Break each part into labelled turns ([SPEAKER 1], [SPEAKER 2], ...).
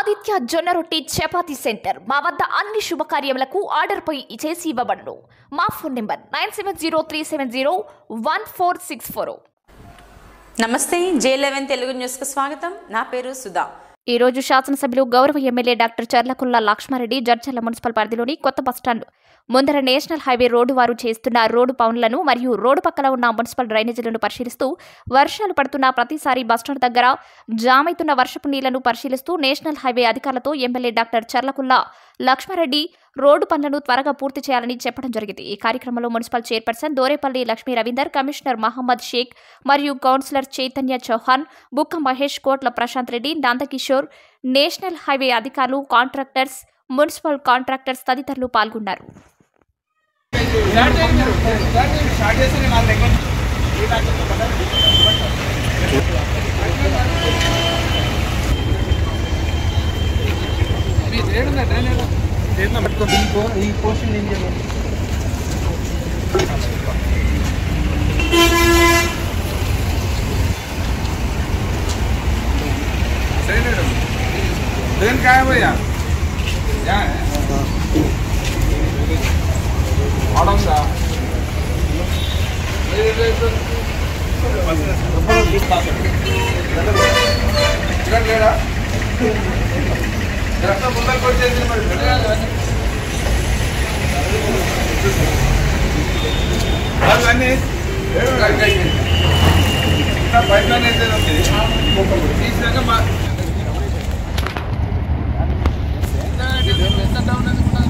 [SPEAKER 1] ఆదిత్య జొన్న రొట్టి చపాతీ సెంటర్ మా వద్ద అన్ని శుభకార్యములకు ఆర్డర్ పై చేసి ఇవ్వబడును మా phone number nine seven zero three seven zero one four six four
[SPEAKER 2] నమస్తే జే లెవెన్ తెలుగు న్యూస్కు స్వాగతం నా పేరు సుధా
[SPEAKER 1] ఈ రోజు శాసనసభ్యులు గౌరవ MLA doctor Charlakula Lakshma Reddy Jadcherla municipal పరిధిలోని కొత్త బస్టాండ్ ముందర నేషనల్ హైవే రోడ్డు వారు చేస్తున్న రోడ్డు పనులను మరియు రోడ్డు పక్కల ఉన్న మున్సిపల్ డ్రైనేజీలను పరిశీలిస్తూ వర్షాలు పడుతున్న ప్రతిసారి బస్టాండ్ దగ్గర జామ్ అవుతున్న వర్షపు నీళ్లను పరిశీలిస్తూ నేషనల్ హైవే అధికారులతో MLA doctor Charlakula Lakshma Reddy road పనులను త్వరగా పూర్తి చేయాలని చెప్పడం జరిగింది ఈ కార్యక్రమంలో municipal chairperson Dorepalli Lakshmi Ravinder commissioner Mohammed Shaik మరియు councillor Chaitanya Chauhan Bukka Mahesh Kotla Prashanth Reddy Nandakishore national highway అధికారులు కాంట్రాక్టర్స్ మున్సిపల్ కాంట్రాక్టర్స్ తదితరులు పాల్గొన్నారు
[SPEAKER 3] ఈ పోర్షన్ ఏం చేయాలి
[SPEAKER 4] सही मैडम ट्रेन क्या है भैया क्या है ऑर्डर सा ఇక్కడ లేడా రక్తం ముందర కొట్టేసి మరి అవన్నీ బయట తీసినాక మా ఎంత డౌన్ అనుకున్నాను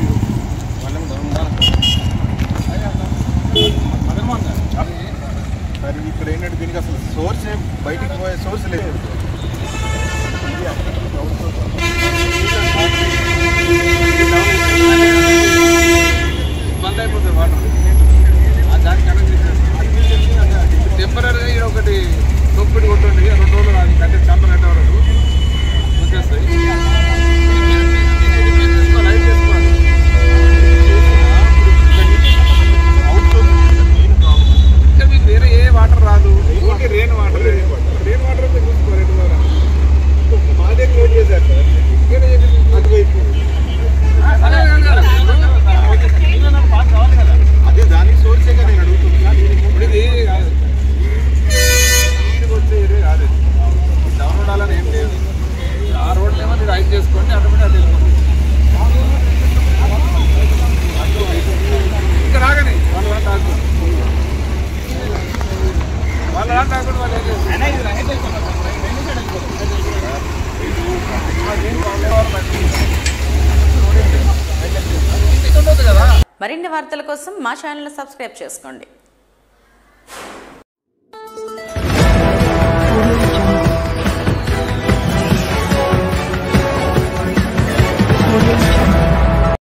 [SPEAKER 3] మరి ఇక్కడ ఏంటంటే దీనికి అసలు సోర్స్ బయటికి పోయే సోర్స్ లేదు
[SPEAKER 4] బంద్ అయిపోతుంది వాటర్ ఆ దానికి కనెక్ట్ టెంపరీగా ఇక్కడ ఒకటి తొప్పిడి కొట్టండి రెండు రోజులు అది కట్టే చంప కట్టే వరకు వచ్చేస్తాయి లైట్ చేసుకోవాలి ఇంకా మీకు వేరే ఏ వాటర్ రాదు only rain water rain water అయితే చూసుకో రెండు వారం
[SPEAKER 3] మాదే క్లోజ్ చేశారు సార్
[SPEAKER 4] ఇక్కడ చేపించు.
[SPEAKER 3] అటువైపు
[SPEAKER 4] అదే కాదు కదా. ఇంకా నాకు పాస్ కావాలి కదా
[SPEAKER 3] అదే దానికి సోర్సే కదా నేను అడుగుతున్నా
[SPEAKER 4] ఇప్పుడు ఇది కాదు ఇంటికి వచ్చే ఇదే కాదు ఇది డౌన్లోడ్ అవ్వాలని ఏం లేదు ఆ రోడ్లు ఏమో మీరు హైట్ చేసుకోండి ఆటోమేటిక్ అటు వెళ్ళిపోతుంది ఇంకా రాగని వాళ్ళ దాంట్లో ఆగుతుంది వాళ్ళ దాంట్లో ఆగకుండా వాళ్ళు ఏం చేస్తారు ఇది ఉండదు కదా
[SPEAKER 2] మరిన్ని వార్తల కోసం మా ఛానల్ సబ్స్క్రైబ్ చేసుకోండి